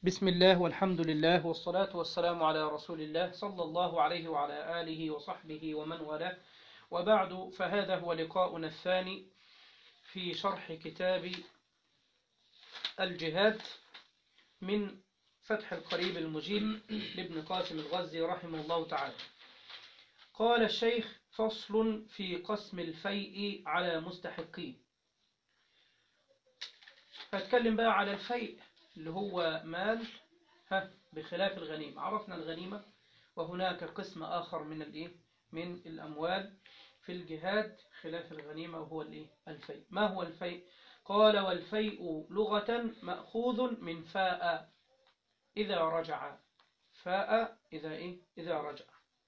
بسم الله والحمد لله والصلاة والسلام على رسول الله صلى الله عليه وعلى آله وصحبه ومن والاه وبعد فهذا هو لقاؤنا الثاني في شرح كتاب الجهاد من فتح القريب المجيب لابن قاسم الغزي رحمه الله تعالى قال الشيخ فصل في قسم الفيء على مستحقيه فاتكلم بقى على الفيء اللي هو مال ها بخلاف الغنيمة عرفنا الغنيمة وهناك قسم آخر من الإيه من الأموال في الجهاد خلاف الغنيمة وهو الإيه الفيء ما هو الفيء قال والفيء لغة مأخوذ من فاء إذا رجع فاء إذا إيه إذا رجع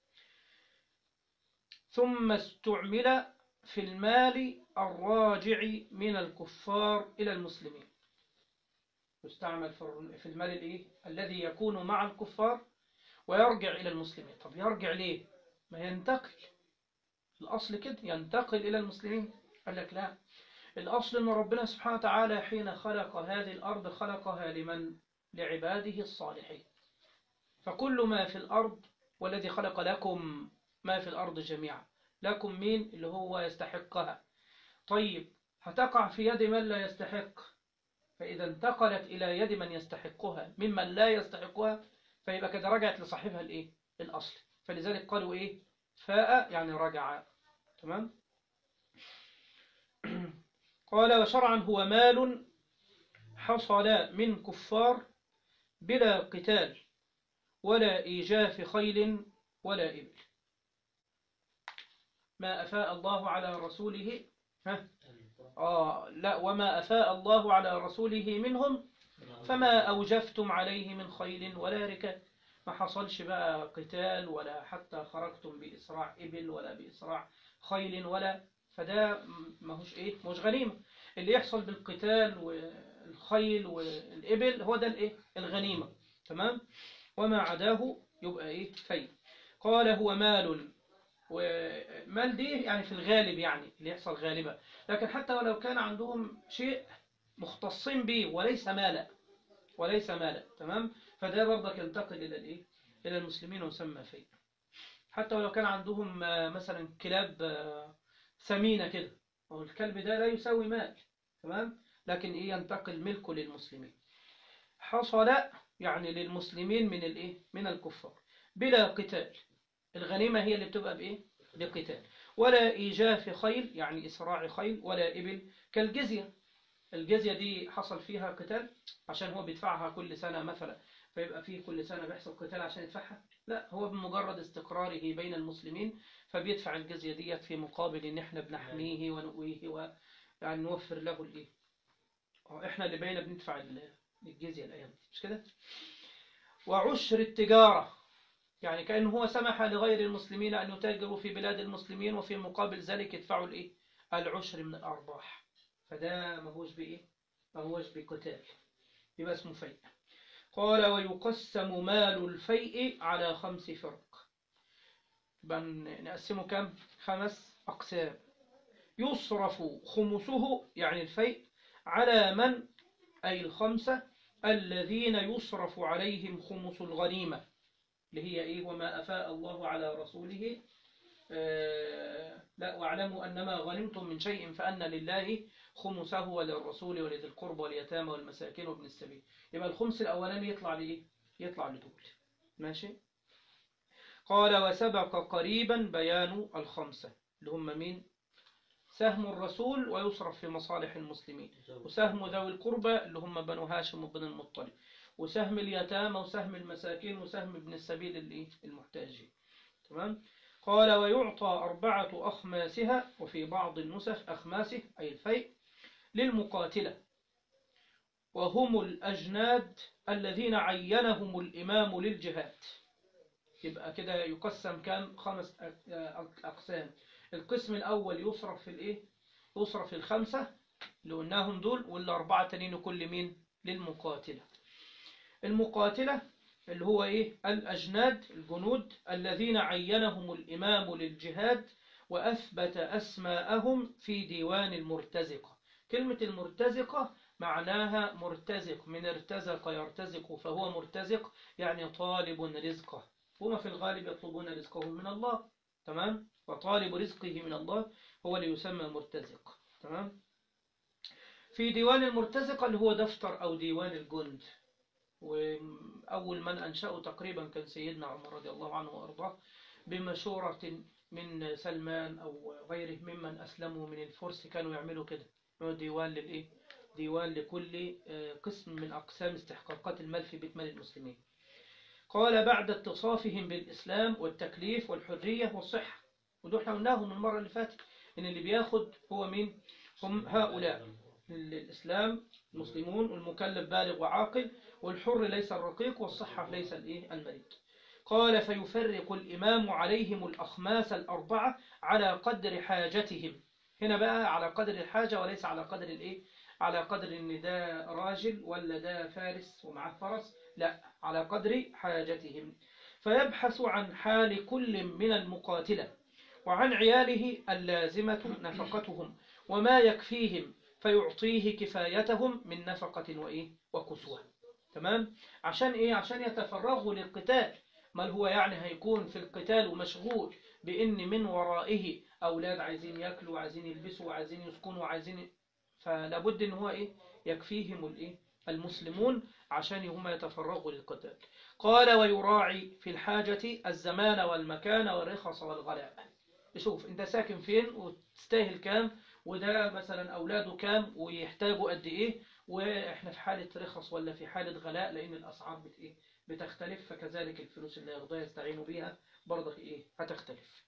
ثم استعمل في المال الراجع من الكفار إلى المسلمين يستعمل في المال الايه الذي يكون مع الكفار ويرجع إلى المسلمين طب يرجع ليه ما ينتقل الأصل كده ينتقل إلى المسلمين قال لك لا الأصل أن ربنا سبحانه وتعالى حين خلق هذه الأرض خلقها لمن لعباده الصالحين فكل ما في الأرض والذي خلق لكم ما في الأرض جميعا لكم مين اللي هو يستحقها طيب هتقع في يد من لا يستحق فإذا انتقلت إلى يد من يستحقها ممن لا يستحقها فيبقى كده رجعت لصاحبها الإيه؟ الأصل فلذلك قالوا إيه فاء يعني رجع تمام قال وشرعا هو مال حصل من كفار بلا قتال ولا إيجاف خيل ولا إبل ما أفاء الله على رسوله ها آه لا وما أفاء الله على رسوله منهم فما أوجفتم عليه من خيل ولا ركاب ما حصلش بقى قتال ولا حتى خرجتم بإسراع إبل ولا بإسراع خيل ولا فده ما هوش إيه مش غنيمة اللي يحصل بالقتال والخيل والإبل هو ده الإيه الغنيمة تمام وما عداه يبقى إيه في قال هو مال ومال دي يعني في الغالب يعني اللي يحصل غالبا لكن حتى ولو كان عندهم شيء مختصين به وليس مالا وليس مالا تمام فده برضك ينتقل إلى الإيه إلى المسلمين ويسمى فيه حتى ولو كان عندهم مثلا كلاب ثمينة كده والكلب ده لا يساوي مال تمام لكن إيه ينتقل ملكه للمسلمين حصل يعني للمسلمين من الإيه من الكفار بلا قتال الغنيمة هي اللي بتبقى بإيه بقتال ولا إيجاف خيل يعني إسراع خيل ولا إبل كالجزية الجزية دي حصل فيها قتال عشان هو بيدفعها كل سنة مثلا فيبقى فيه كل سنة بيحصل قتال عشان يدفعها لا هو بمجرد استقراره بين المسلمين فبيدفع الجزية ديت في مقابل ان احنا بنحميه ونقويه ويعني نوفر له الايه احنا اللي بقينا بندفع الجزية الايام دي مش كده وعشر التجارة يعني كأنه هو سمح لغير المسلمين أن يتاجروا في بلاد المسلمين وفي مقابل ذلك يدفعوا الإيه؟ العشر من الأرباح فده ما هوش بإيه؟ ما هوش بقتال يبقى اسمه فيء قال ويقسم مال الفيء على خمس فرق يبقى نقسمه كم؟ خمس أقسام يصرف خمسه يعني الفيء على من أي الخمسة الذين يصرف عليهم خمس الغنيمة اللي هي إيه وما أفاء الله على رسوله آه لا واعلموا أنما غنمتم من شيء فأن لله خمسه وللرسول ولذي القرب واليتامى والمساكين وابن السبيل يبقى الخمس الأولاني يطلع لإيه يطلع لدول ماشي قال وسبق قريبا بيان الخمسة اللي هم مين سهم الرسول ويصرف في مصالح المسلمين وسهم ذوي القربى اللي هم بنو هاشم وبن المطلب وسهم اليتامى وسهم المساكين وسهم ابن السبيل اللي المحتاجين تمام قال ويعطى أربعة أخماسها وفي بعض النسخ أخماسه أي الفيء للمقاتلة وهم الأجناد الذين عينهم الإمام للجهاد يبقى كده يقسم كام خمس أقسام القسم الأول يصرف في الإيه يصرف في الخمسة اللي قلناهم دول والأربعة تانيين كل مين للمقاتلة المقاتلة اللي هو إيه الأجناد الجنود الذين عينهم الإمام للجهاد وأثبت أسماءهم في ديوان المرتزقة كلمة المرتزقة معناها مرتزق من ارتزق يرتزق فهو مرتزق يعني طالب رزقه هما في الغالب يطلبون رزقهم من الله تمام وطالب رزقه من الله هو اللي يسمى مرتزق تمام في ديوان المرتزق اللي هو دفتر أو ديوان الجند وأول من أنشأه تقريبا كان سيدنا عمر رضي الله عنه وأرضاه بمشورة من سلمان أو غيره ممن أسلموا من الفرس كانوا يعملوا كده ديوان للإيه؟ ديوان لكل قسم من أقسام استحقاقات المال في بيت مال المسلمين قال بعد اتصافهم بالإسلام والتكليف والحرية والصحة ودول احنا قلناهم المرة اللي فاتت إن اللي بياخد هو مين هم هؤلاء الإسلام المسلمون والمكلف بالغ وعاقل والحر ليس الرقيق والصحة ليس الإيه المريض قال فيفرق الإمام عليهم الأخماس الأربعة على قدر حاجتهم هنا بقى على قدر الحاجة وليس على قدر الإيه على قدر إن ده راجل ولا ده فارس ومعه فرس لا على قدر حاجتهم فيبحث عن حال كل من المقاتلة وعن عياله اللازمة نفقتهم وما يكفيهم فيعطيه كفايتهم من نفقة وإيه وكسوة تمام عشان إيه عشان يتفرغوا للقتال ما هو يعني هيكون في القتال ومشغول بإن من ورائه أولاد عايزين يأكلوا وعايزين يلبسوا وعايزين يسكنوا وعايزين فلابد إن هو إيه يكفيهم الإيه المسلمون عشان هم يتفرغوا للقتال قال ويراعي في الحاجة الزمان والمكان والرخص والغلاء شوف انت ساكن فين وتستاهل كام وده مثلا اولاده كام ويحتاجوا قد ايه واحنا في حالة رخص ولا في حالة غلاء لان الاسعار بت ايه بتختلف فكذلك الفلوس اللي ياخدوها يستعينوا بيها برضه ايه هتختلف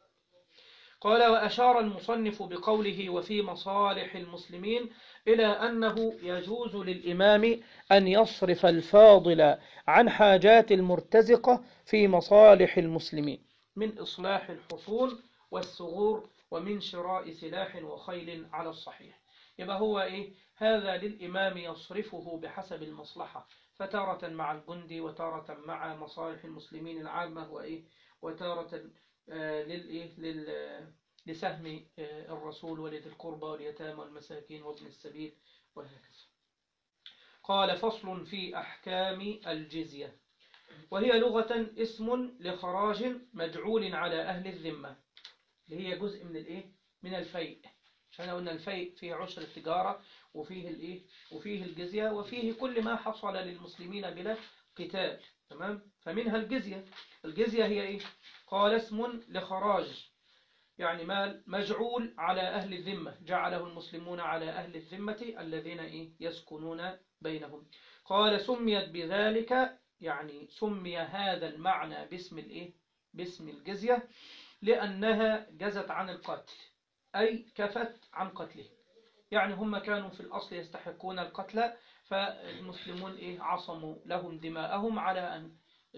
قال وأشار المصنف بقوله وفي مصالح المسلمين إلى أنه يجوز للإمام أن يصرف الفاضل عن حاجات المرتزقة في مصالح المسلمين من إصلاح الحصول والثغور ومن شراء سلاح وخيل على الصحيح يبقى هو إيه هذا للإمام يصرفه بحسب المصلحة فتارة مع الجندي وتارة مع مصالح المسلمين العامة وإيه وتارة آه للإيه لل لسهم آه الرسول ولد القربى واليتامى والمساكين وابن السبيل وهكذا قال فصل في أحكام الجزية وهي لغة اسم لخراج مجعول على أهل الذمة اللي هي جزء من الإيه من الفيء عشان قلنا الفيء فيه عشر التجارة وفيه الإيه وفيه الجزية وفيه كل ما حصل للمسلمين بلا قتال تمام فمنها الجزية الجزية هي إيه قال اسم لخراج يعني مال مجعول على أهل الذمة جعله المسلمون على أهل الذمة الذين إيه يسكنون بينهم قال سميت بذلك يعني سمي هذا المعنى باسم الإيه باسم الجزية لأنها جزت عن القتل أي كفت عن قتله يعني هم كانوا في الأصل يستحقون القتل فالمسلمون إيه عصموا لهم دماءهم على أن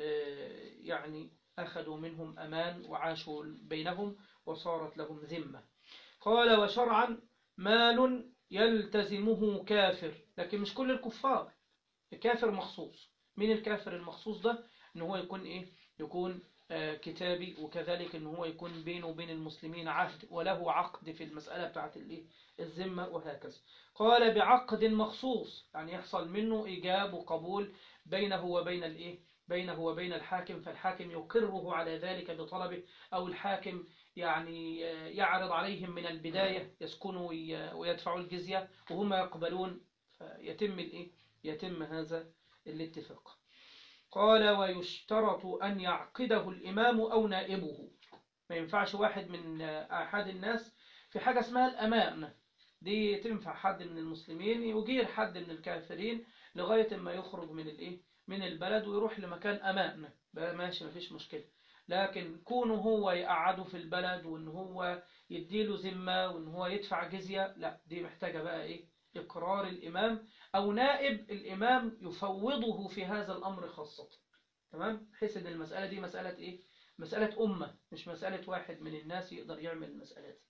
يعني أخذوا منهم أمان وعاشوا بينهم وصارت لهم ذمة قال وشرعا مال يلتزمه كافر لكن مش كل الكفار الكافر مخصوص من الكافر المخصوص ده ان هو يكون ايه يكون آه كتابي وكذلك ان هو يكون بينه وبين المسلمين عهد وله عقد في المسألة بتاعت الايه الذمة وهكذا قال بعقد مخصوص يعني يحصل منه إيجاب وقبول بينه وبين الايه بينه وبين الحاكم فالحاكم يقره على ذلك بطلبه أو الحاكم يعني يعرض عليهم من البداية يسكنوا ويدفعوا الجزية وهم يقبلون فيتم الإيه؟ يتم هذا الاتفاق قال ويشترط أن يعقده الإمام أو نائبه ما ينفعش واحد من أحد الناس في حاجة اسمها الأمانة دي تنفع حد من المسلمين يجير حد من الكافرين لغاية ما يخرج من الإيه؟ من البلد ويروح لمكان أمانة ماشي مفيش مشكلة لكن كونه هو يقعده في البلد وان هو يديله ذمة وان هو يدفع جزية لا دي محتاجة بقى ايه اقرار الامام او نائب الامام يفوضه في هذا الامر خاصة تمام بحيث ان المسألة دي مسألة ايه مسألة امة مش مسألة واحد من الناس يقدر يعمل المسألة دي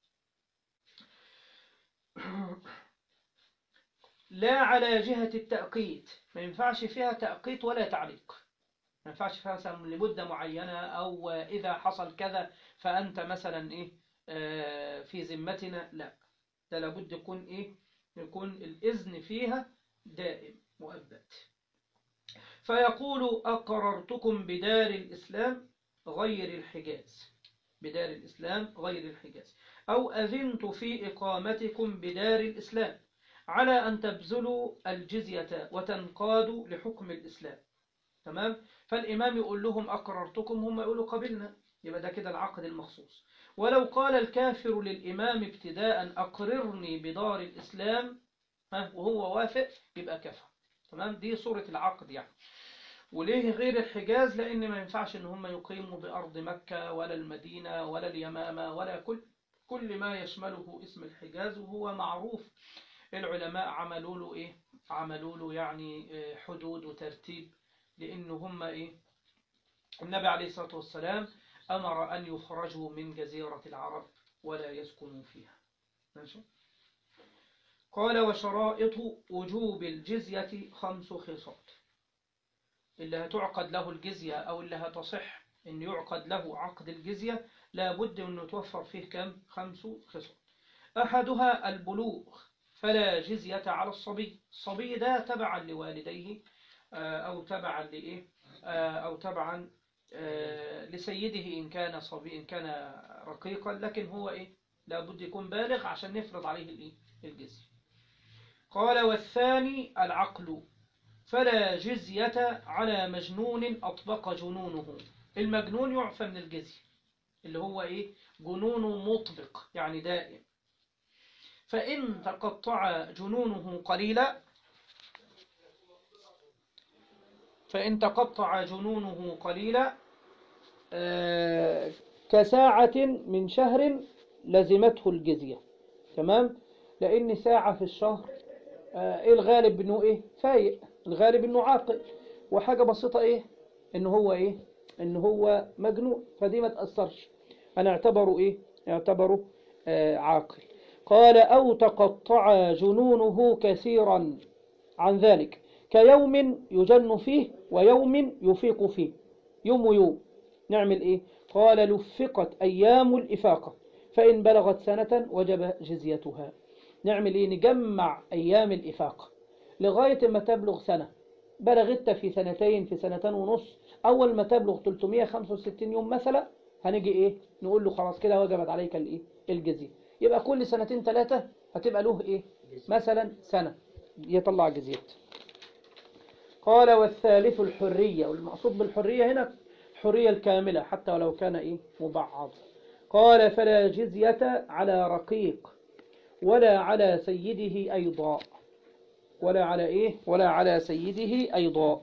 لا على جهة التأقيت ما ينفعش فيها تأقيت ولا تعليق ما ينفعش فيها مثلا لمدة معينة أو إذا حصل كذا فأنت مثلا إيه في ذمتنا لا ده لابد يكون إيه يكون الإذن فيها دائم مؤبد فيقول أقررتكم بدار الإسلام غير الحجاز بدار الإسلام غير الحجاز أو أذنت في إقامتكم بدار الإسلام على أن تبذلوا الجزية وتنقادوا لحكم الإسلام تمام فالإمام يقول لهم أقررتكم هم يقولوا قبلنا يبقى ده كده العقد المخصوص ولو قال الكافر للإمام ابتداء أقررني بدار الإسلام ها وهو وافق يبقى كفر تمام دي صورة العقد يعني وليه غير الحجاز لأن ما ينفعش إن هم يقيموا بأرض مكة ولا المدينة ولا اليمامة ولا كل كل ما يشمله اسم الحجاز وهو معروف العلماء عملوا له إيه عملوا له يعني حدود وترتيب لأن هم إيه النبي عليه الصلاة والسلام أمر أن يخرجوا من جزيرة العرب ولا يسكنوا فيها ماشي قال وشرائط وجوب الجزية خمس خصال اللي هتعقد له الجزية أو اللي هتصح أن يعقد له عقد الجزية لابد أن يتوفر فيه كم خمس خصال أحدها البلوغ فلا جزية على الصبي الصبي ده تبعا لوالديه أو تبعا لإيه أو تبعا لسيده إن كان صبي إن كان رقيقا لكن هو إيه لابد يكون بالغ عشان نفرض عليه الإيه الجزية قال والثاني العقل فلا جزية على مجنون أطبق جنونه المجنون يعفى من الجزية اللي هو إيه جنون مطبق يعني دائم فإن تقطع جنونه قليلا فإن تقطع جنونه قليلا آه كساعة من شهر لزمته الجزية تمام لأن ساعة في الشهر آه الغالب إنه إيه فايق الغالب إنه عاقل وحاجة بسيطة إيه إنه هو إيه إنه هو مجنون فدي ما تأثرش أنا اعتبره إيه اعتبره آه عاقل قال أو تقطع جنونه كثيرا عن ذلك كيوم يجن فيه ويوم يفيق فيه يوم ويوم نعمل إيه قال لفقت أيام الإفاقة فإن بلغت سنة وجب جزيتها نعمل إيه نجمع أيام الإفاقة لغاية ما تبلغ سنة بلغت في سنتين في سنتين ونص أول ما تبلغ 365 يوم مثلا هنيجي إيه نقول له خلاص كده وجبت عليك الإيه الجزية يبقى كل سنتين ثلاثة هتبقى له إيه مثلا سنة يطلع جزيته قال والثالث الحرية والمقصود بالحرية هنا الحرية الكاملة حتى ولو كان إيه مبعض قال فلا جزية على رقيق ولا على سيده أيضا ولا على إيه ولا على سيده أيضا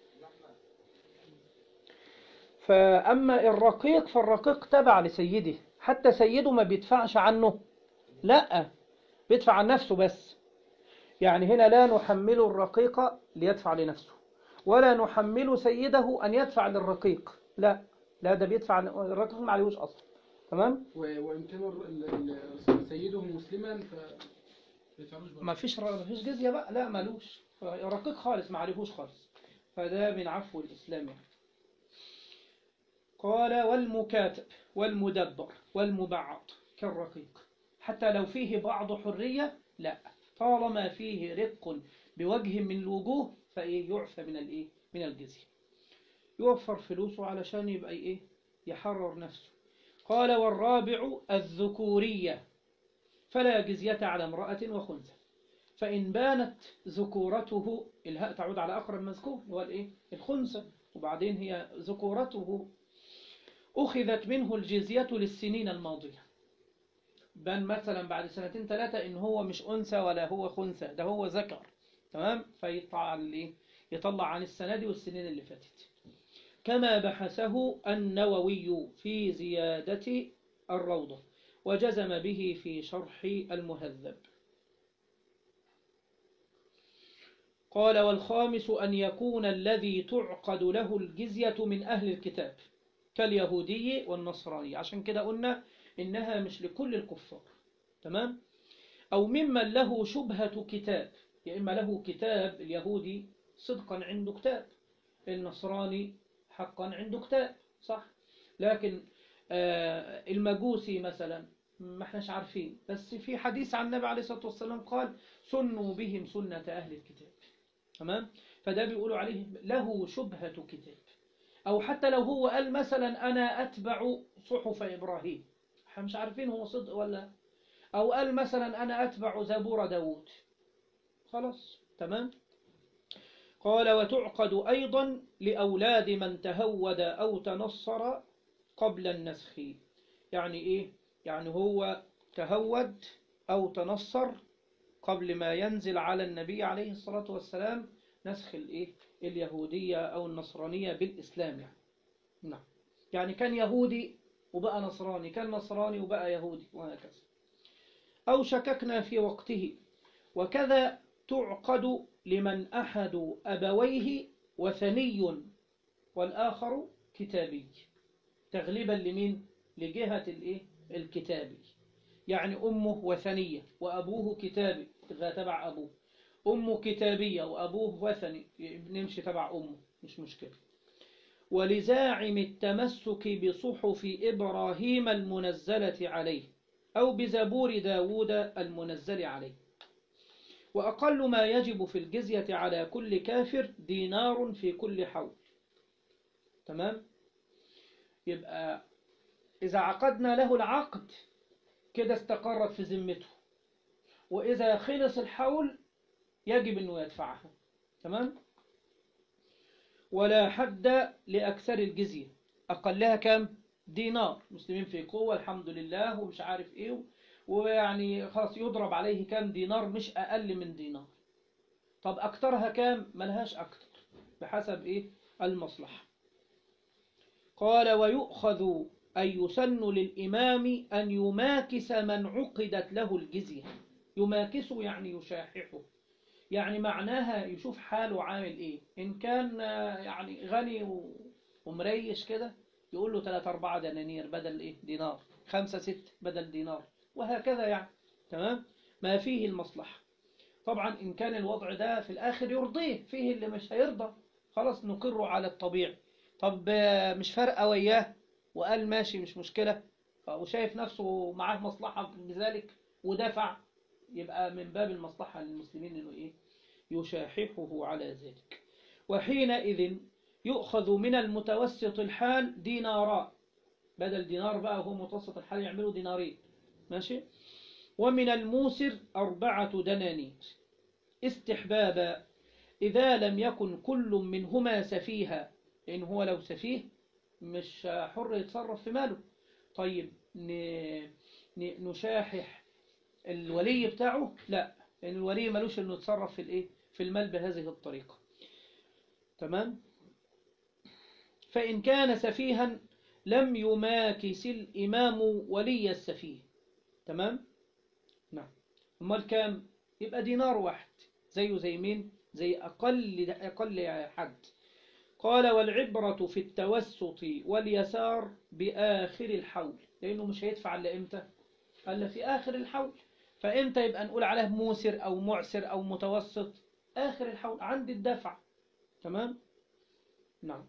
فأما الرقيق فالرقيق تبع لسيده حتى سيده ما بيدفعش عنه لا بيدفع عن نفسه بس يعني هنا لا نحمل الرقيق ليدفع لنفسه ولا نحمل سيده أن يدفع للرقيق لا لا ده بيدفع الرقيق ما عليهوش أصلا تمام وإن كان سيده مسلما ف ما فيش ما فيش جزية بقى لا مالوش رقيق خالص ما عليهوش خالص فده من عفو الإسلام يعني. قال والمكاتب والمدبر والمبعض كالرقيق حتى لو فيه بعض حرية لا طالما فيه رق بوجه من الوجوه فإيه يعفى من الإيه من الجزية يوفر فلوسه علشان يبقى إيه يحرر نفسه قال والرابع الذكورية فلا جزية على امرأة وخنثى فإن بانت ذكورته الهاء تعود على أقرب مذكور هو الإيه الخنثى وبعدين هي ذكورته أخذت منه الجزية للسنين الماضية بان مثلا بعد سنتين ثلاثة إن هو مش أنثى ولا هو خنثى ده هو ذكر تمام فيطلع الإيه يطلع عن السنة دي والسنين اللي فاتت كما بحثه النووي في زيادة الروضة وجزم به في شرح المهذب قال والخامس أن يكون الذي تعقد له الجزية من أهل الكتاب كاليهودي والنصراني عشان كده قلنا إنها مش لكل الكفار تمام أو ممن له شبهة كتاب يا إما له كتاب اليهودي صدقا عنده كتاب النصراني حقا عنده كتاب صح لكن المجوسي مثلا ما احناش عارفين بس في حديث عن النبي عليه الصلاة والسلام قال سنوا بهم سنة أهل الكتاب تمام فده بيقولوا عليه له شبهة كتاب أو حتى لو هو قال مثلا أنا أتبع صحف إبراهيم احنا مش عارفين هو صدق ولا أو قال مثلا أنا أتبع زبور داود خلاص تمام قال وتعقد أيضا لأولاد من تهود أو تنصر قبل النسخ يعني إيه يعني هو تهود أو تنصر قبل ما ينزل على النبي عليه الصلاة والسلام نسخ الإيه اليهودية أو النصرانية بالإسلام يعني نعم يعني كان يهودي وبقى نصراني كان نصراني وبقى يهودي وهكذا أو شككنا في وقته وكذا تعقد لمن أحد أبويه وثني والآخر كتابي تغليبا لمين لجهة الإيه الكتابي يعني أمه وثنية وأبوه كتابي تبع أبوه أمه كتابية وأبوه وثني نمشي تبع أمه مش مشكلة ولزاعم التمسك بصحف إبراهيم المنزلة عليه أو بزبور داود المنزل عليه وأقل ما يجب في الجزية على كل كافر دينار في كل حول تمام يبقى إذا عقدنا له العقد كده استقرت في ذمته وإذا خلص الحول يجب أنه يدفعها تمام ولا حد لأكثر الجزية أقلها كام دينار مسلمين في قوة الحمد لله ومش عارف إيه ويعني خلاص يضرب عليه كام دينار مش أقل من دينار طب أكترها كام ملهاش أكتر بحسب إيه المصلحة قال ويؤخذ أن يسن للإمام أن يماكس من عقدت له الجزية يماكس يعني يشاححه يعني معناها يشوف حاله عامل إيه إن كان يعني غني ومريش كده يقول له 3 4 دنانير بدل إيه دينار 5 6 بدل دينار وهكذا يعني تمام ما فيه المصلحة طبعا إن كان الوضع ده في الآخر يرضيه فيه اللي مش هيرضى خلاص نقره على الطبيعي طب مش فارقة وياه وقال ماشي مش مشكلة وشايف نفسه معاه مصلحة بذلك ودفع يبقى من باب المصلحة للمسلمين إنه إيه يشاححه على ذلك وحينئذ يؤخذ من المتوسط الحال ديناران بدل دينار بقى هو متوسط الحال يعملوا دينارين ماشي ومن الموسر أربعة دنانير استحبابا إذا لم يكن كل منهما سفيها لأن هو لو سفيه مش حر يتصرف في ماله طيب نشاحح الولي بتاعه لا لأن الولي ملوش أنه يتصرف في الإيه في المال بهذه الطريقة تمام فإن كان سفيها لم يماكس الإمام ولي السفيه تمام نعم امال كام يبقى دينار واحد زيه زي مين زي أقل أقل حد قال والعبرة في التوسط واليسار بآخر الحول لأنه مش هيدفع إلا إمتى قال في آخر الحول فإمتى يبقى نقول عليه موسر أو معسر أو متوسط آخر الحول عند الدفع تمام نعم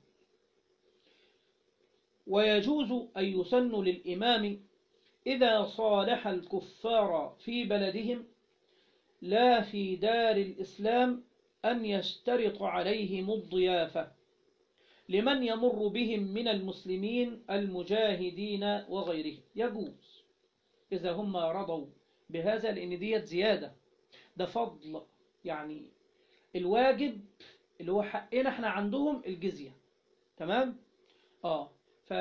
ويجوز أن يسن للإمام إذا صالح الكفار في بلدهم لا في دار الإسلام أن يشترط عليهم الضيافة لمن يمر بهم من المسلمين المجاهدين وغيرهم يجوز إذا هم رضوا بهذا لأن ديت زيادة ده فضل يعني الواجب اللي هو حقنا احنا عندهم الجزية تمام اه ف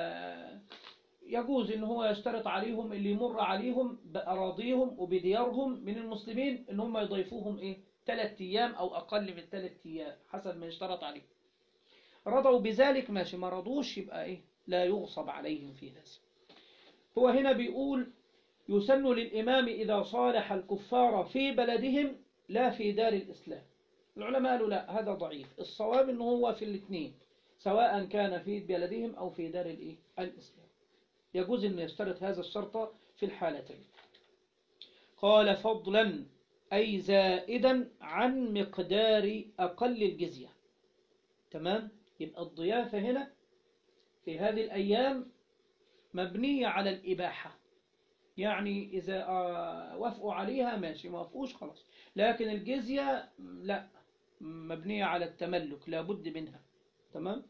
يجوز ان هو يشترط عليهم اللي يمر عليهم بأراضيهم وبديارهم من المسلمين ان هم يضيفوهم ايه ثلاث ايام او اقل من ثلاث ايام حسب ما يشترط عليهم رضوا بذلك ماشي ما رضوش يبقى ايه لا يغصب عليهم في هذا هو هنا بيقول يسن للإمام إذا صالح الكفار في بلدهم لا في دار الإسلام العلماء قالوا لا هذا ضعيف الصواب انه هو في الاثنين سواء كان في بلدهم أو في دار الإيه؟ الإسلام يجوز أن يشترط هذا الشرط في الحالتين قال فضلا أي زائدا عن مقدار أقل الجزية تمام يبقى الضيافة هنا في هذه الأيام مبنية على الإباحة يعني إذا آه، وافقوا عليها ماشي ما وافقوش خلاص لكن الجزية لا مبنية على التملك لابد منها تمام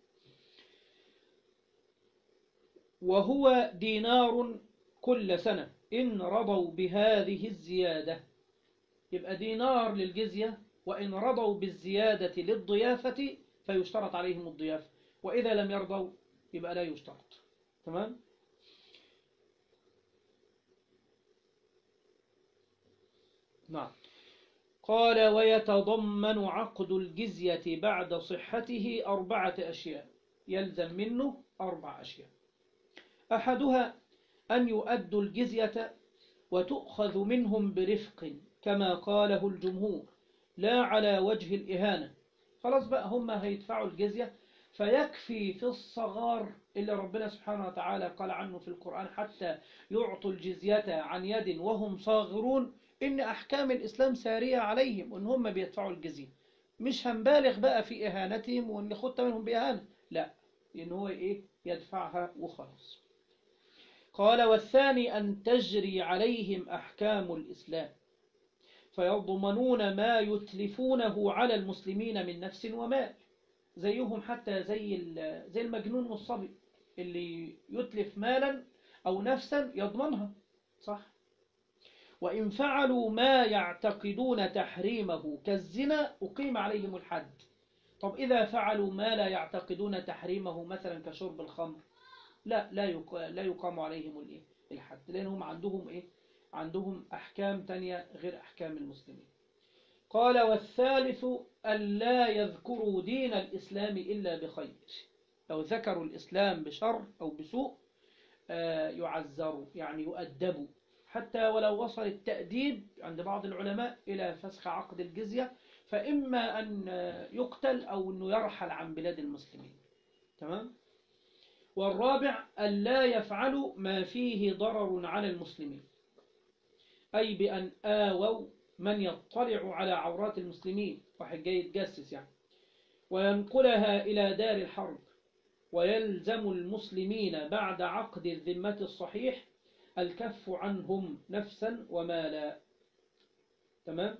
وهو دينار كل سنة إن رضوا بهذه الزيادة يبقى دينار للجزية وإن رضوا بالزيادة للضيافة فيشترط عليهم الضيافة وإذا لم يرضوا يبقى لا يشترط تمام نعم قال ويتضمن عقد الجزية بعد صحته أربعة أشياء يلزم منه أربع أشياء أحدها أن يؤدوا الجزية وتؤخذ منهم برفق كما قاله الجمهور لا على وجه الإهانة خلاص بقى هم هيدفعوا الجزية فيكفي في الصغار اللي ربنا سبحانه وتعالى قال عنه في القرآن حتى يعطوا الجزية عن يد وهم صاغرون إن أحكام الإسلام سارية عليهم وإن هم بيدفعوا الجزية مش هنبالغ بقى في إهانتهم وإن خدت منهم بإهانة لا لأن هو إيه يدفعها وخلاص قال والثاني أن تجري عليهم أحكام الإسلام فيضمنون ما يتلفونه على المسلمين من نفس ومال زيهم حتى زي زي المجنون والصبي اللي يتلف مالا أو نفسا يضمنها صح وإن فعلوا ما يعتقدون تحريمه كالزنا أقيم عليهم الحد طب إذا فعلوا ما لا يعتقدون تحريمه مثلا كشرب الخمر لا لا لا يقام عليهم الايه الحد لأنهم عندهم إيه عندهم أحكام تانية غير أحكام المسلمين قال والثالث ألا يذكروا دين الإسلام إلا بخير لو ذكروا الإسلام بشر أو بسوء يعذروا يعني يؤدبوا حتى ولو وصل التأديب عند بعض العلماء إلى فسخ عقد الجزية فإما أن يقتل أو أنه يرحل عن بلاد المسلمين تمام والرابع ألا يفعلوا ما فيه ضرر على المسلمين أي بأن آووا من يطلع على عورات المسلمين واحد جاي يتجسس يعني وينقلها إلى دار الحرب ويلزم المسلمين بعد عقد الذمة الصحيح الكف عنهم نفسا ومالا تمام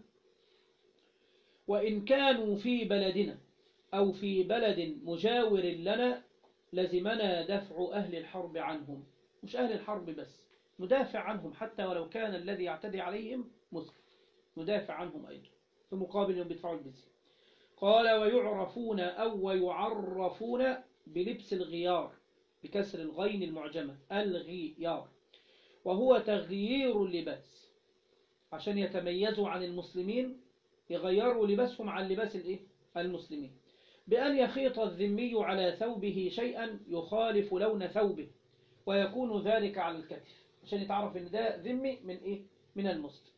وإن كانوا في بلدنا أو في بلد مجاور لنا لزمنا دفع أهل الحرب عنهم مش أهل الحرب بس ندافع عنهم حتى ولو كان الذي يعتدي عليهم مسلم ندافع عنهم أيضا في مقابل أنهم بيدفعوا الجزية قال ويعرفون أو ويعرفون بلبس الغيار بكسر الغين المعجمة الغيار وهو تغيير اللباس عشان يتميزوا عن المسلمين يغيروا لباسهم عن لباس الايه المسلمين بأن يخيط الذمي على ثوبه شيئا يخالف لون ثوبه ويكون ذلك على الكتف عشان يتعرف ان ده ذمي من ايه من المسلم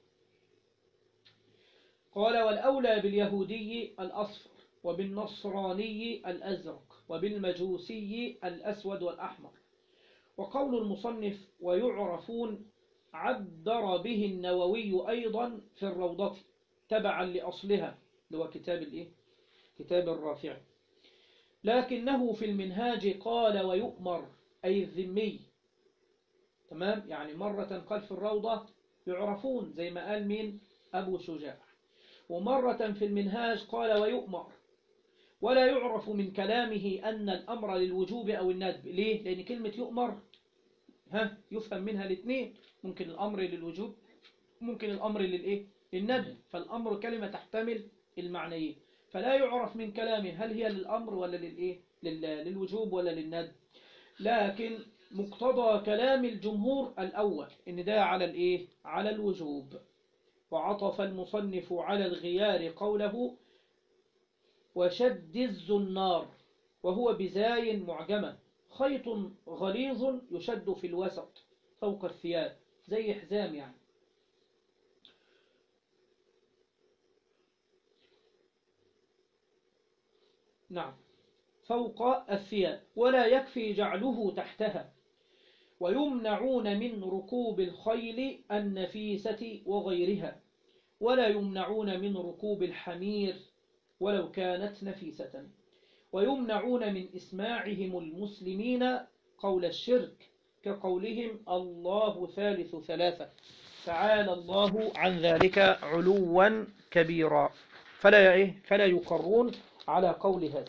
قال والأولى باليهودي الأصفر وبالنصراني الأزرق وبالمجوسي الأسود والأحمر وقول المصنف ويعرفون عبر به النووي أيضا في الروضة تبعا لأصلها اللي هو كتاب الإيه؟ كتاب الرافع لكنه في المنهاج قال ويؤمر أي الذمي تمام يعني مرة قال في الروضة يعرفون زي ما قال مين أبو شجاع ومرة في المنهاج قال ويؤمر ولا يعرف من كلامه أن الأمر للوجوب أو الندب ليه؟ لأن كلمة يؤمر ها يفهم منها الاثنين ممكن الأمر للوجوب ممكن الأمر للإيه؟ للندب فالأمر كلمة تحتمل المعنيين فلا يعرف من كلامه هل هي للأمر ولا للإيه؟ للوجوب ولا للندب لكن مقتضى كلام الجمهور الأول إن ده على الإيه؟ على الوجوب وعطف المصنف على الغيار قوله وشد الزنار وهو بزاي معجمة خيط غليظ يشد في الوسط فوق الثياب زي حزام يعني نعم فوق الثياب ولا يكفي جعله تحتها ويمنعون من ركوب الخيل النفيسة وغيرها ولا يمنعون من ركوب الحمير ولو كانت نفيسة ويمنعون من إسماعهم المسلمين قول الشرك كقولهم الله ثالث ثلاثة تعالى الله عن ذلك علوا كبيرا فلا إيه فلا يقرون على قول هذا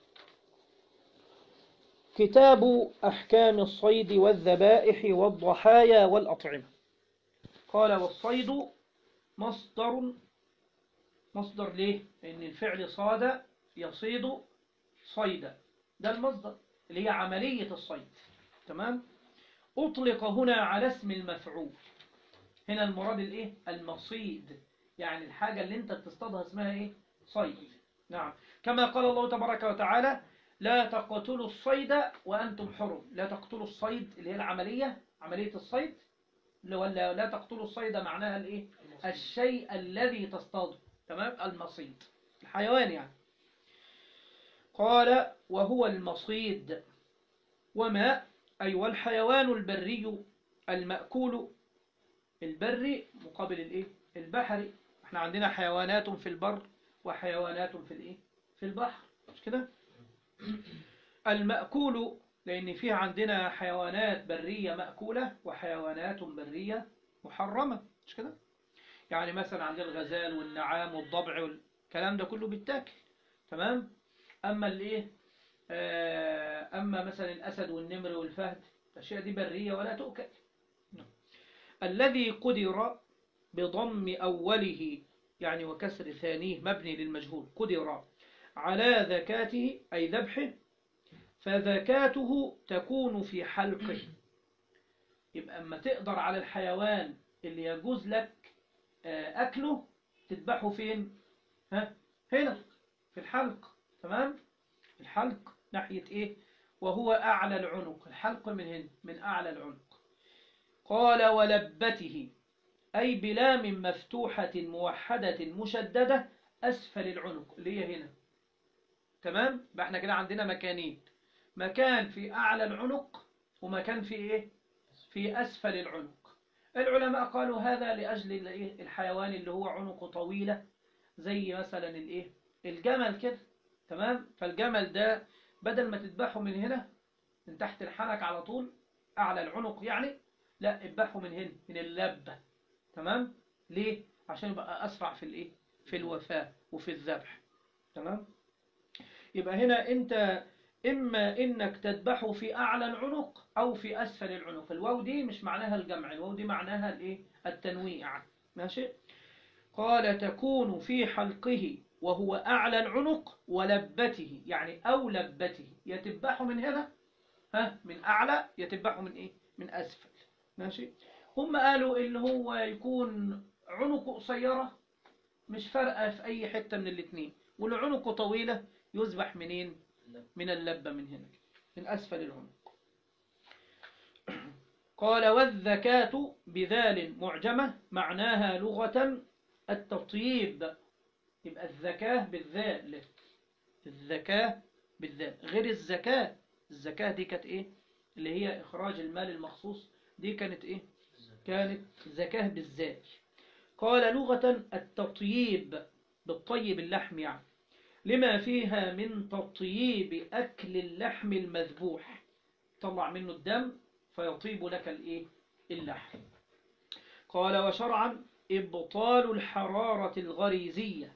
كتاب أحكام الصيد والذبائح والضحايا والأطعمة قال والصيد مصدر مصدر ليه؟ لأن الفعل صاد يصيد صيدا ده المصدر اللي هي عملية الصيد تمام؟ أطلق هنا على اسم المفعول هنا المراد الايه المصيد يعني الحاجة اللي انت بتصطادها اسمها ايه صيد نعم كما قال الله تبارك وتعالى لا تقتلوا الصيد وأنتم حرم لا تقتلوا الصيد اللي هي العملية عملية الصيد ولا لا تقتلوا الصيد معناها الايه الشيء الذي تصطاده تمام المصيد الحيوان يعني قال وهو المصيد وما أي أيوة والحيوان البري المأكول البري مقابل الايه البحري احنا عندنا حيوانات في البر وحيوانات في الايه في البحر مش كده المأكول لأن فيه عندنا حيوانات برية مأكولة وحيوانات برية محرمة مش كده يعني مثلا عندنا الغزال والنعام والضبع والكلام ده كله بيتاكل تمام أما الايه آه، أما مثلا الأسد والنمر والفهد الأشياء دي برية ولا تؤكل الذي قدر بضم أوله يعني وكسر ثانيه مبني للمجهول قدر على ذكاته أي ذبحه فذكاته تكون في حلقه يبقى أما تقدر على الحيوان اللي يجوز لك آه، أكله تذبحه فين ها؟ هنا في الحلق تمام الحلق ناحية إيه وهو أعلى العنق الحلق من هنا من أعلى العنق قال ولبته أي بلام مفتوحة موحدة مشددة أسفل العنق اللي هي هنا تمام بقى احنا كده عندنا مكانين مكان في أعلى العنق ومكان في إيه في أسفل العنق العلماء قالوا هذا لأجل الإيه؟ الحيوان اللي هو عنقه طويلة زي مثلا الإيه الجمل كده تمام فالجمل ده بدل ما تذبحه من هنا من تحت الحنك على طول أعلى العنق يعني لا اذبحه من هنا من اللبة تمام ليه عشان يبقى أسرع في الإيه في الوفاة وفي الذبح تمام يبقى هنا أنت إما إنك تذبحه في أعلى العنق أو في أسفل العنق الواو دي مش معناها الجمع الواو دي معناها الإيه التنويع ماشي قال تكون في حلقه وهو أعلى العنق ولبته يعني أو لبته يتبحه من هنا ها من أعلى يتبحه من إيه من أسفل ماشي هم قالوا إن هو يكون عنقه قصيرة مش فارقة في أي حتة من الاثنين والعنق طويلة يذبح منين من اللبة من هنا من أسفل العنق قال والذكاة بذال معجمة معناها لغة التطيب يبقى الذكاة بالذال الذكاة بالذال غير الزكاة الزكاة دي كانت ايه اللي هي اخراج المال المخصوص دي كانت ايه كانت زكاة بالذال قال لغة التطييب بالطيب اللحم يعني لما فيها من تطييب أكل اللحم المذبوح طلع منه الدم فيطيب لك الايه اللحم قال وشرعا إبطال الحرارة الغريزية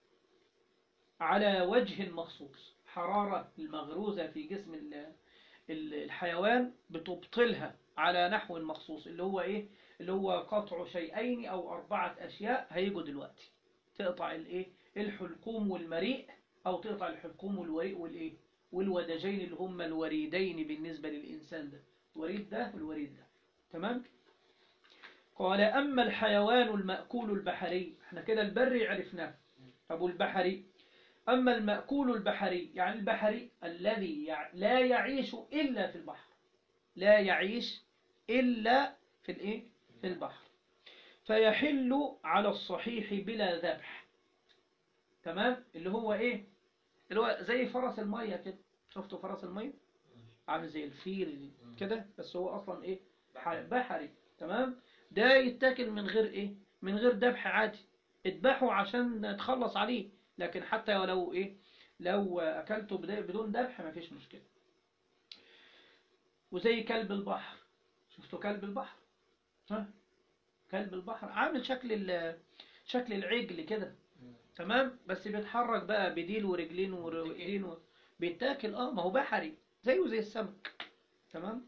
على وجه مخصوص حرارة المغروزة في جسم الحيوان بتبطلها على نحو مخصوص اللي هو إيه اللي هو قطع شيئين أو أربعة أشياء هيجوا دلوقتي تقطع الإيه الحلقوم والمريء أو تقطع الحلقوم والوريء والإيه والودجين اللي هم الوريدين بالنسبة للإنسان ده الوريد ده والوريد ده تمام قال أما الحيوان المأكول البحري احنا كده البري عرفناه أبو البحري أما المأكول البحري يعني البحري الذي يع... لا يعيش إلا في البحر لا يعيش إلا في الإيه؟ في البحر فيحل على الصحيح بلا ذبح تمام اللي هو إيه اللي هو زي فرس المية كده شفتوا فرس المية عامل زي الفيل كده بس هو أصلا إيه بحري تمام ده يتاكل من غير إيه من غير ذبح عادي اذبحه عشان تخلص عليه لكن حتى ولو إيه لو أكلته بدون ذبح ما فيش مشكلة وزي كلب البحر شفتوا كلب البحر ها كلب البحر عامل شكل ال- شكل العجل كده تمام بس بيتحرك بقى بديل ورجلين ورجلين و... بيتاكل اه ما هو بحري زيه زي السمك تمام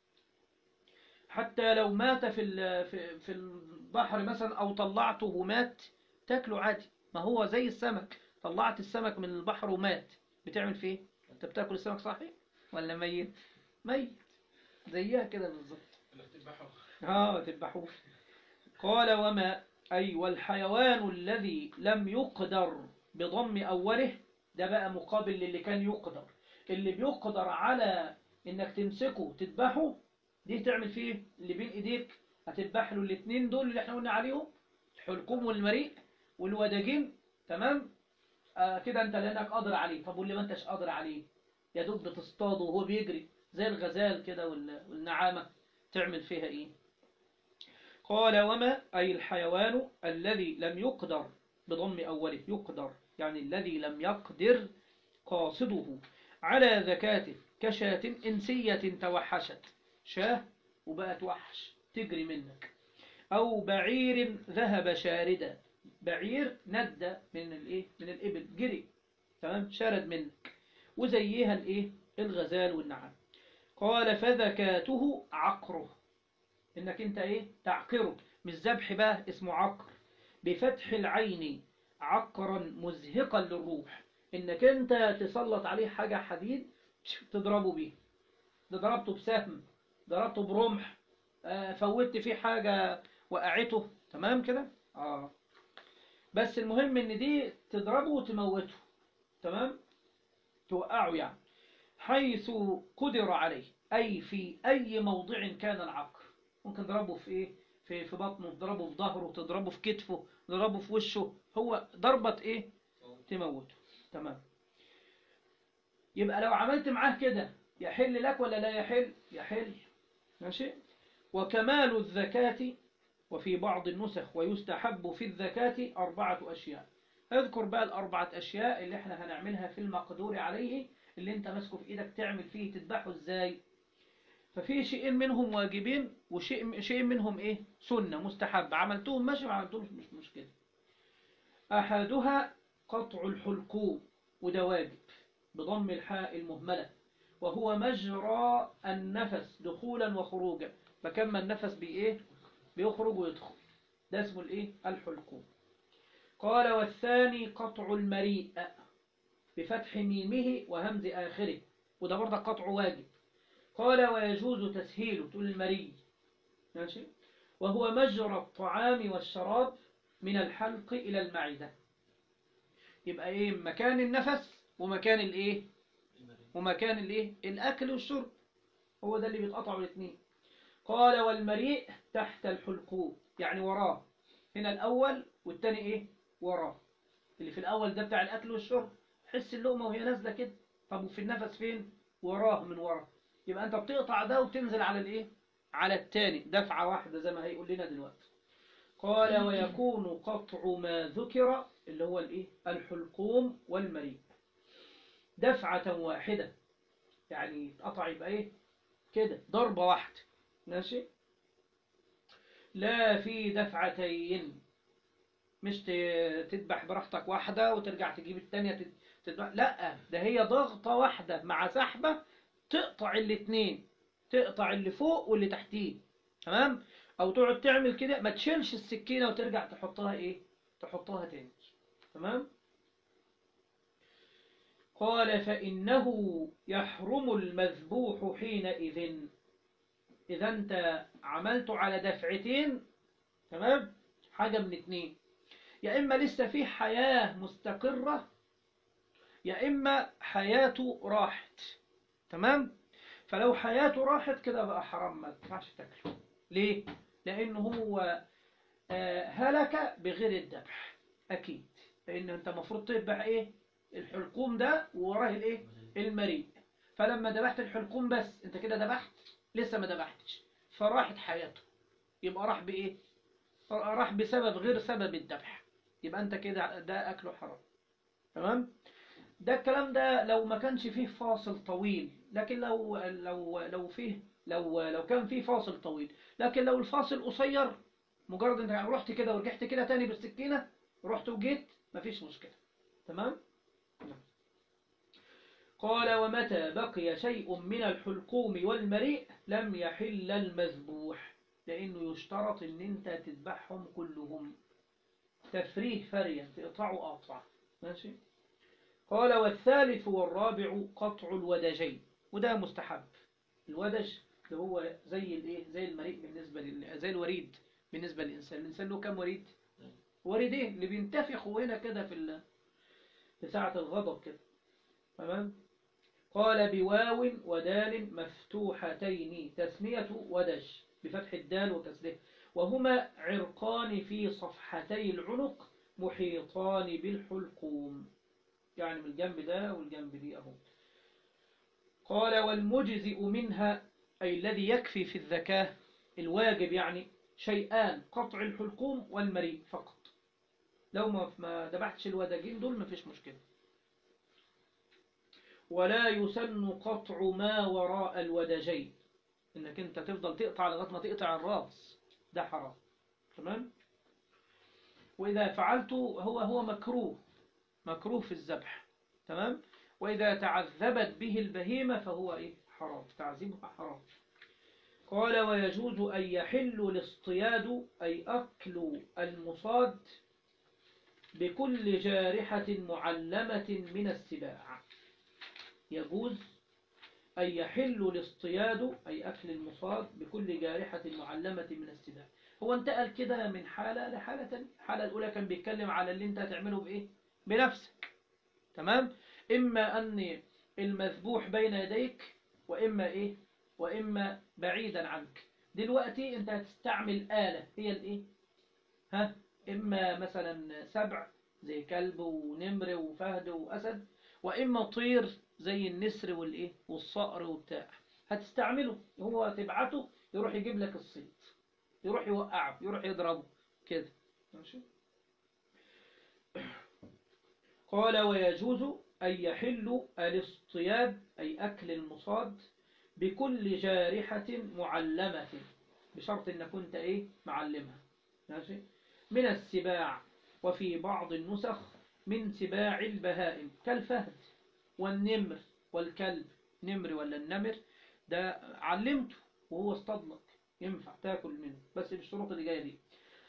حتى لو مات في ال- في في البحر مثلا او طلعته ومات تاكله عادي ما هو زي السمك طلعت السمك من البحر ومات بتعمل فيه إيه؟ انت بتاكل السمك صحي ولا ميت ميت زيها كده بالظبط اه تذبحوه قال وما أي والحيوان الذي لم يقدر بضم أوله ده بقى مقابل للي كان يقدر اللي بيقدر على إنك تمسكه تذبحه دي تعمل فيه اللي بين إيديك هتذبح له الاثنين دول اللي احنا قلنا عليهم الحلقوم والمريء والوداجين تمام آه كده انت لانك قادر عليه طب واللي ما انتش قادر عليه يا دوب بتصطاده وهو بيجري زي الغزال كده وال- والنعامة تعمل فيها ايه قال وما أي الحيوان الذي لم يقدر بضم أوله يقدر يعني الذي لم يقدر قاصده على زكاته كشاة إنسية توحشت شاه وبقت وحش تجري منك أو بعير ذهب شاردا بعير ندى من الإيه من الإبل جري تمام شارد منك وزيها الإيه الغزال والنعام قال فذكاته عقره انك انت ايه تعقره مش ذبح بقى اسمه عقر بفتح العين عقرا مزهقا للروح انك انت تسلط عليه حاجة حديد تضربه بيه ده ضربته بسهم ضربته برمح آه، فوتت فيه حاجة وقعته تمام كده اه بس المهم ان دي تضربه وتموته تمام توقعه يعني حيث قدر عليه أي في أي موضع كان العقر ممكن تضربه في إيه في في بطنه تضربه في ظهره تضربه في كتفه تضربه في وشه هو ضربة إيه تموته تمام يبقى لو عملت معاه كده يحل لك ولا لا يحل يحل ماشي وكمال الزكاة وفي بعض النسخ ويستحب في الزكاة أربعة أشياء اذكر بقى الأربعة أشياء اللي احنا هنعملها في المقدور عليه اللي انت ماسكه في ايدك تعمل فيه تذبحه ازاي ففي شيئين منهم واجبين وشيء شيء منهم ايه سنة مستحب عملتهم ماشي ما عملتهمش مش مشكلة أحدها قطع الحلقوم وده واجب بضم الحاء المهملة وهو مجرى النفس دخولا وخروجا فكما النفس بإيه بيخرج ويدخل ده اسمه الإيه الحلقوم قال والثاني قطع المريء بفتح ميمه وهمز آخره وده برضه قطع واجب قال ويجوز تسهيله تقول المري ماشي وهو مجرى الطعام والشراب من الحلق إلى المعدة يبقى إيه مكان النفس ومكان الإيه ومكان الإيه الأكل والشرب هو ده اللي بيتقطعوا الاثنين قال والمريء تحت الحلقوم يعني وراه هنا الأول والتاني إيه وراه اللي في الأول ده بتاع الأكل والشرب حس اللقمة وهي نازلة كده طب وفي النفس فين وراه من ورا يبقى أنت بتقطع ده وتنزل على الإيه على التاني دفعة واحدة زي ما هيقول لنا دلوقتي قال ويكون قطع ما ذكر اللي هو الإيه الحلقوم والمريء دفعة واحدة يعني قطع يبقى إيه كده ضربة واحدة ماشي لا في دفعتين مش ت- تذبح براحتك واحدة وترجع تجيب التانية تذبح لا ده هي ضغطة واحدة مع سحبة تقطع الاتنين تقطع اللي فوق واللي تحتيه تمام او تقعد تعمل كده ما تشيلش السكينة وترجع تحطها ايه تحطها تاني تمام قال فإنه يحرم المذبوح حينئذ إذا أنت عملت على دفعتين تمام حاجة من اتنين يا إما لسه فيه حياة مستقرة يا إما حياته راحت تمام فلو حياته راحت كده بقى حرام ما تنفعش تاكله ليه لأنه هو آه، هلك بغير الذبح أكيد لأن أنت المفروض تذبح إيه الحلقوم ده ووراه الإيه المريء فلما ذبحت الحلقوم بس أنت كده ذبحت لسه ما ذبحتش فراحت حياته يبقى راح بإيه راح بسبب غير سبب الذبح يبقى أنت كده ده أكله حرام تمام ده الكلام ده لو ما كانش فيه فاصل طويل لكن لو لو لو فيه لو لو كان في فاصل طويل لكن لو الفاصل قصير مجرد انك رحت كده ورجعت كده تاني بالسكينة رحت وجيت مفيش مشكلة تمام قال ومتى بقي شيء من الحلقوم والمريء لم يحل المذبوح لأنه يشترط ان انت تذبحهم كلهم تفريه فريا تقطعه قطع ماشي قال والثالث والرابع قطع الودجين وده مستحب الودج اللي هو زي الايه زي المريء بالنسبه لل... زي الوريد بالنسبه للانسان الانسان له كام وريد وريدين اللي بينتفخوا هنا كده في ال... في ساعه الغضب كده تمام قال بواو ودال مفتوحتين تسمية ودج بفتح الدال وكسره وهما عرقان في صفحتي العنق محيطان بالحلقوم يعني من الجنب ده والجنب دي أهو قال والمجزئ منها أي الذي يكفي في الذكاء الواجب يعني شيئان قطع الحلقوم والمريء فقط لو ما ما ذبحتش الوداجين دول ما فيش مشكلة ولا يسن قطع ما وراء الودجين انك انت تفضل تقطع لغايه ما تقطع الراس ده حرام تمام واذا فعلته هو هو مكروه مكروه في الذبح تمام واذا تعذبت به البهيمه فهو ايه حرام تعذيبها حرام قال ويجوز أن يحل الاصطياد أي أكل المصاد بكل جارحة معلمة من السباع يجوز أن يحل الاصطياد أي أكل المصاد بكل جارحة معلمة من السباع هو انتقل كده من حالة لحالة تانية الحالة الأولى كان بيتكلم على اللي انت هتعمله بإيه بنفسك تمام إما أن المذبوح بين يديك وإما إيه وإما بعيدا عنك دلوقتي انت هتستعمل آلة هي الإيه ها إما مثلا سبع زي كلب ونمر وفهد وأسد وإما طير زي النسر والإيه والصقر وبتاع هتستعمله هو تبعته يروح يجيب لك الصيد يروح يوقعه يروح يضربه كده ماشي قال ويجوز أن يحل الاصطياد أي أكل المصاد بكل جارحة معلمة بشرط أن كنت إيه معلمها ماشي من السباع وفي بعض النسخ من سباع البهائم كالفهد والنمر والكلب نمر ولا النمر ده علمته وهو اصطدلك ينفع تاكل منه بس بالشروط اللي جايه دي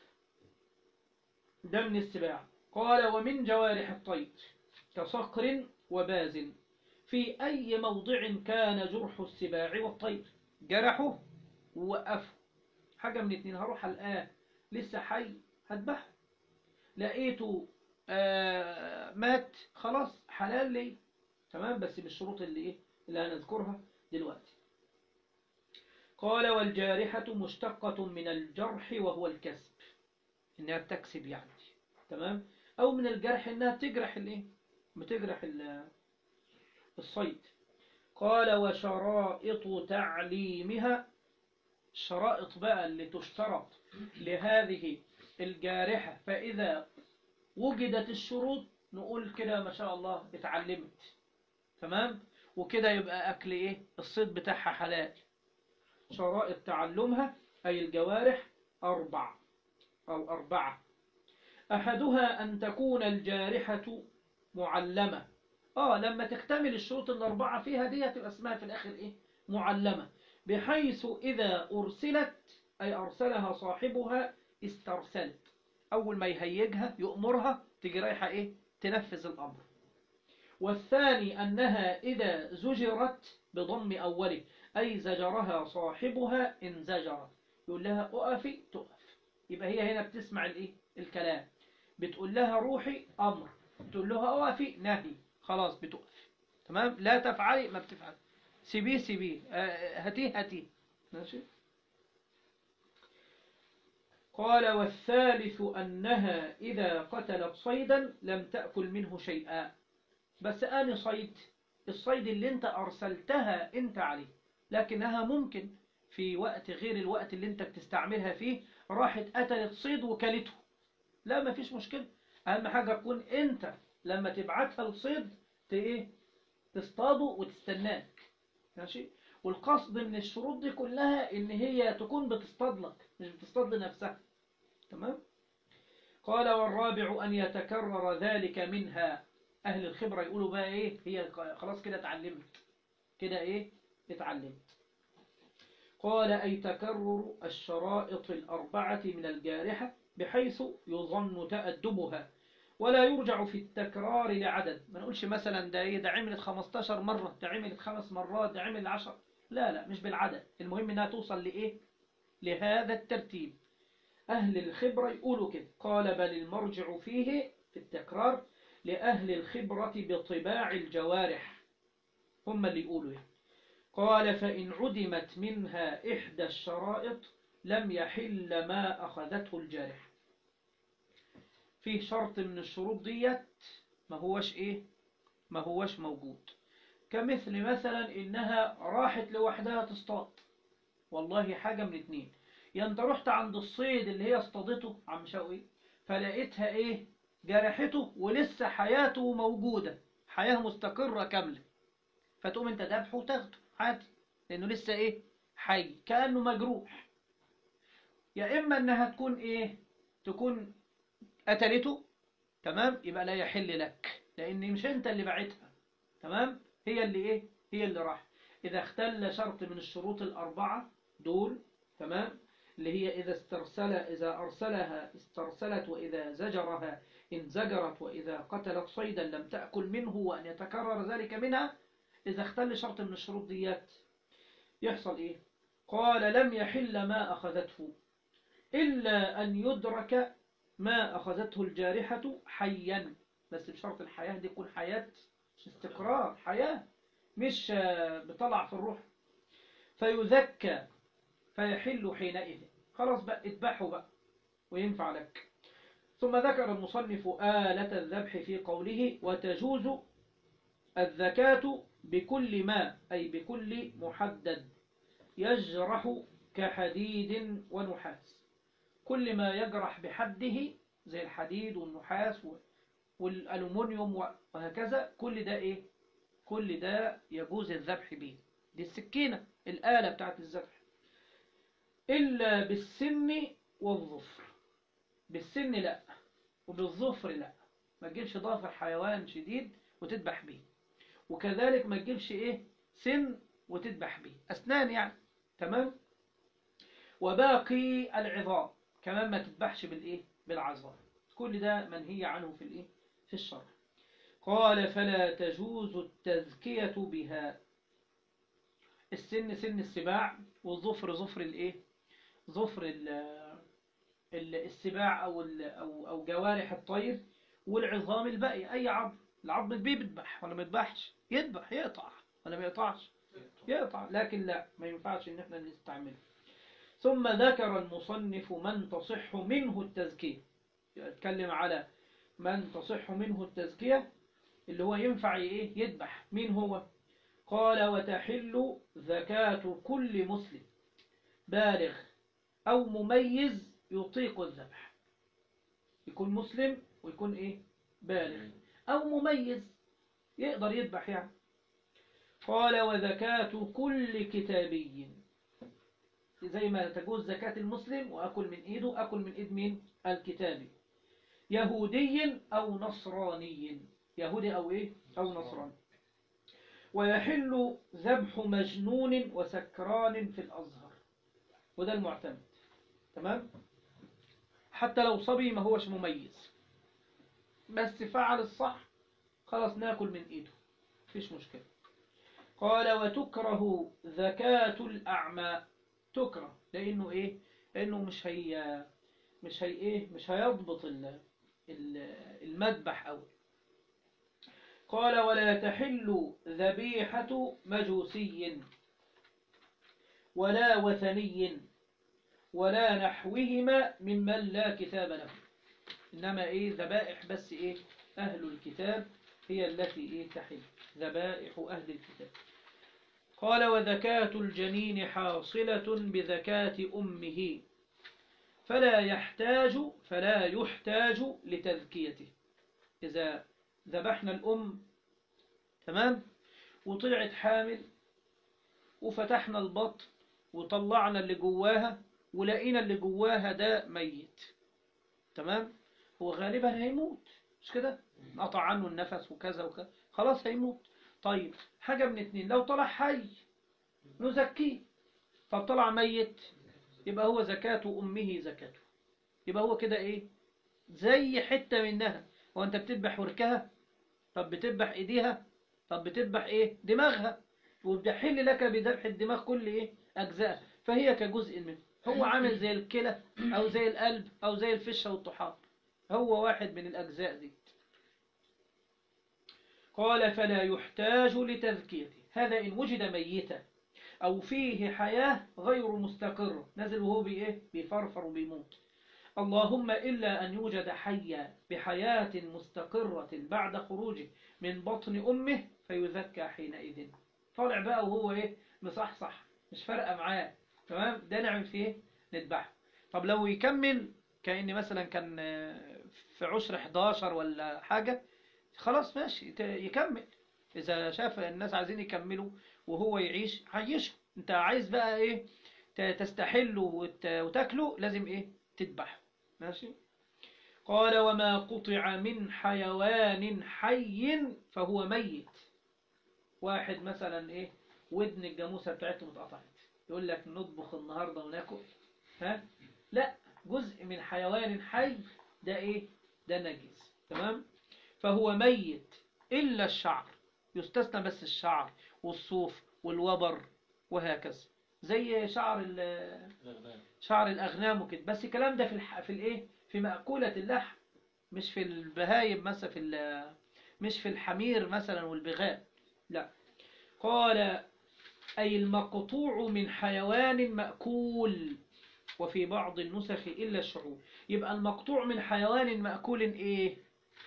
ده من السباع قال ومن جوارح الطير كصقر وباز في أي موضع كان جرح السباع والطير جرحه ووقفه حاجة من اتنين هروح الآن لسه حي هذبحه لقيته آه مات خلاص حلال لي تمام بس بالشروط اللي ايه اللي هنذكرها دلوقتي قال والجارحة مشتقة من الجرح وهو الكسب انها بتكسب يعني تمام او من الجرح انها بتجرح الايه بتجرح الصيد قال وشرائط تعليمها الشرائط بقى اللي تشترط لهذه الجارحة فإذا وجدت الشروط نقول كده ما شاء الله اتعلمت تمام وكده يبقى أكل إيه الصيد بتاعها حلال شرائط تعلمها أي الجوارح أربع أو أربعة أحدها أن تكون الجارحة معلمة آه لما تكتمل الشروط الأربعة فيها دي تبقى اسمها في الآخر إيه معلمة بحيث إذا أرسلت أي أرسلها صاحبها استرسلت أول ما يهيجها يؤمرها تجي رايحة إيه تنفذ الأمر والثاني أنها إذا زجرت بضم أوله أي زجرها صاحبها انزجرت يقول لها أقفي تقف يبقى هي هنا بتسمع الإيه الكلام بتقول لها روحي أمر تقول لها أقفي نهي خلاص بتقف تمام لا تفعلي ما بتفعل سيبيه سيبيه هاتيه هاتيه ماشي قال والثالث أنها إذا قتلت صيدا لم تأكل منه شيئا بس آني صيد الصيد اللي انت أرسلتها انت عليه لكنها ممكن في وقت غير الوقت اللي انت بتستعملها فيه راحت قتلت صيد وكلته لا ما فيش مشكلة أهم حاجة تكون انت لما تبعتها لصيد ايه تصطاده وتستناك ماشي والقصد من الشروط دي كلها ان هي تكون بتصطاد لك مش بتصطاد لنفسها تمام قال والرابع ان يتكرر ذلك منها اهل الخبرة يقولوا بقى ايه هي خلاص كده اتعلمت كده ايه اتعلمت قال أي تكرر الشرائط الأربعة من الجارحة بحيث يظن تأدبها ولا يرجع في التكرار لعدد ما نقولش مثلا ده ايه ده عملت 15 مرة ده عملت خمس مرات ده عمل 10 لا لا مش بالعدد المهم انها توصل لإيه لهذا الترتيب أهل الخبرة يقولوا كده قال بل المرجع فيه في التكرار لأهل الخبرة بطباع الجوارح هم اللي يقولوا يعني. قال فإن عدمت منها إحدى الشرائط لم يحل ما أخذته الجارح فيه شرط من الشروط ديت ما هوش إيه ما هوش موجود كمثل مثلا إنها راحت لوحدها تصطاد والله حاجة من اتنين يا انت رحت عند الصيد اللي هي اصطادته عم شوقي فلقيتها ايه جرحته ولسه حياته موجودة حياة مستقرة كاملة فتقوم انت ذبحه وتاخده عادي لانه لسه ايه حي كأنه مجروح يا اما انها تكون ايه تكون قتلته تمام يبقى لا يحل لك لان مش انت اللي بعتها تمام هي اللي ايه هي اللي راح اذا اختل شرط من الشروط الاربعة دول تمام اللي هي إذا استرسل إذا أرسلها استرسلت وإذا زجرها انزجرت وإذا قتلت صيدا لم تأكل منه وأن يتكرر ذلك منها إذا اختل شرط من الشروط ديات يحصل إيه قال لم يحل ما أخذته إلا أن يدرك ما أخذته الجارحة حيا بس بشرط الحياة دي يكون حياة استقرار حياة مش بطلع في الروح فيذكى فيحل حينئذ خلاص بقى اذبحه بقى وينفع لك ثم ذكر المصنف آلة الذبح في قوله وتجوز الذكاة بكل ما أي بكل محدد يجرح كحديد ونحاس كل ما يجرح بحده زي الحديد والنحاس والألومنيوم وهكذا كل ده إيه كل ده يجوز الذبح به دي السكينة الآلة بتاعت الذبح إلا بالسن والظفر بالسن لا وبالظفر لا ما تجيبش ظافر حيوان شديد وتذبح به وكذلك ما تجيبش إيه سن وتذبح به أسنان يعني تمام وباقي العظام كمان ما تذبحش بالإيه بالعظام كل ده منهي عنه في الإيه في الشرع قال فلا تجوز التزكية بها السن سن السباع والظفر ظفر الايه ظفر السباع او او او جوارح الطير والعظام الباقي اي عظم العظم البي بيذبح ولا ما يذبحش يذبح يقطع ولا ما يقطعش يقطع لكن لا ما ينفعش ان احنا نستعمله ثم ذكر المصنف من تصح منه التزكية يتكلم على من تصح منه التزكية اللي هو ينفع ايه يذبح مين هو قال وتحل زكاة كل مسلم بالغ أو مميز يطيق الذبح يكون مسلم ويكون إيه بالغ أو مميز يقدر يذبح يعني قال وزكاة كل كتابي زي ما تجوز زكاة المسلم وأكل من إيده أكل من إيد مين الكتابي يهودي أو نصراني يهودي أو إيه أو نصراني ويحل ذبح مجنون وسكران في الأزهر وده المعتمد تمام حتى لو صبي ما هوش مميز بس فعل الصح خلاص ناكل من ايده مفيش مشكلة قال وتكره زكاة الأعمى تكره لأنه إيه لأنه مش هي مش هي إيه مش هيضبط ال المذبح أوي قال ولا تحل ذبيحة مجوسي ولا وثني ولا نحوهما ممن لا كتاب له إنما إيه ذبائح بس إيه أهل الكتاب هي التي إيه تحل ذبائح أهل الكتاب قال وذكاة الجنين حاصلة بذكاة أمه فلا يحتاج فلا يحتاج لتذكيته إذا ذبحنا الأم تمام وطلعت حامل وفتحنا البطن وطلعنا اللي جواها ولقينا اللي جواها ده ميت تمام هو غالبا هيموت مش كده قطع عنه النفس وكذا وكذا خلاص هيموت طيب حاجة من اتنين لو طلع حي نزكيه طب طلع ميت يبقى هو زكاة أمه زكاته يبقى هو كده إيه زي حتة منها هو أنت بتذبح وركها طب بتذبح إيديها طب بتذبح إيه دماغها وبتحل لك بذبح الدماغ كل إيه أجزاء فهي كجزء منه هو عامل زي الكلى أو زي القلب أو زي الفشة والطحال هو واحد من الأجزاء دي قال فلا يحتاج لتذكيته هذا إن وجد ميتا أو فيه حياة غير مستقرة نزل وهو بإيه بيفرفر وبيموت اللهم إلا أن يوجد حيا بحياة مستقرة بعد خروجه من بطن أمه فيذكى حينئذ طالع بقى وهو إيه مصحصح مش فارقة معاه تمام ده نعمل فيه إيه؟ نذبحه طب لو يكمل كأن مثلا كان في عشر 11 ولا حاجة خلاص ماشي ت- يكمل إذا شاف الناس عايزين يكملوا وهو يعيش عيشه أنت عايز بقى إيه ت- تستحله وت- وتاكله لازم إيه تذبحه ماشي قال وما قطع من حيوان حي فهو ميت واحد مثلا إيه ودن الجاموسة بتاعته متقطعت يقول لك نطبخ النهاردة وناكل ها لا جزء من حيوان حي ده إيه ده نجس تمام فهو ميت إلا الشعر يستثنى بس الشعر والصوف والوبر وهكذا زي شعر ال- شعر الأغنام وكده بس الكلام ده في الح... في الإيه في مأكولة اللحم مش في البهايم مثلا في ال... مش في الحمير مثلا والبغاء لا قال أي المقطوع من حيوان مأكول وفي بعض النسخ إلا الشعور يبقى المقطوع من حيوان مأكول إيه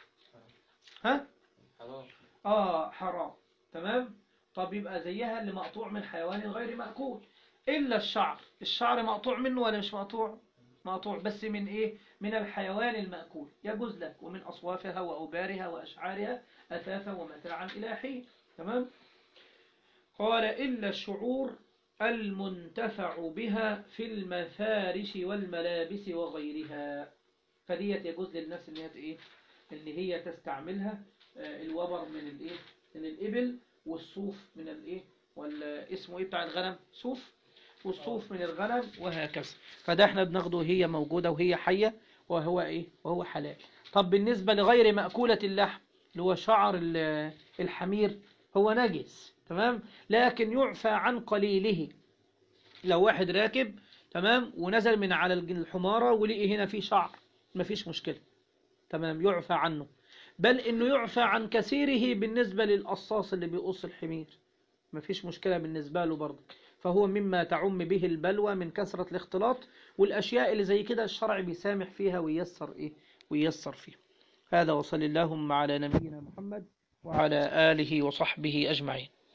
ها حرام آه حرام تمام طب يبقى زيها اللي مقطوع من حيوان غير مأكول إلا الشعر الشعر مقطوع منه ولا مش مقطوع مقطوع بس من إيه من الحيوان المأكول يجوز لك ومن أصوافها وأوبارها وأشعارها أثاثا ومتاعا إلى حين تمام قال إلا الشعور المنتفع بها في المفارش والملابس وغيرها فديت يجوز للنفس ان هي ايه ان هي تستعملها آه، الوبر من الايه من الابل والصوف من الايه ولا اسمه ايه بتاع الغنم صوف والصوف من الغنم وهكذا فده احنا بناخده هي موجودة وهي حية وهو ايه وهو حلال طب بالنسبة لغير مأكولة اللحم اللي هو شعر ال- الحمير هو نجس تمام لكن يعفى عن قليله لو واحد راكب تمام ونزل من على الحمارة ولقي هنا في شعر مفيش مشكلة تمام يعفى عنه بل انه يعفى عن كثيره بالنسبة للقصاص اللي بيقص الحمير مفيش مشكلة بالنسبة له برضه فهو مما تعم به البلوى من كثرة الاختلاط والأشياء اللي زي كده الشرع بيسامح فيها وييسر إيه وييسر فيها هذا وصل اللهم على نبينا محمد وعلى آله وصحبه أجمعين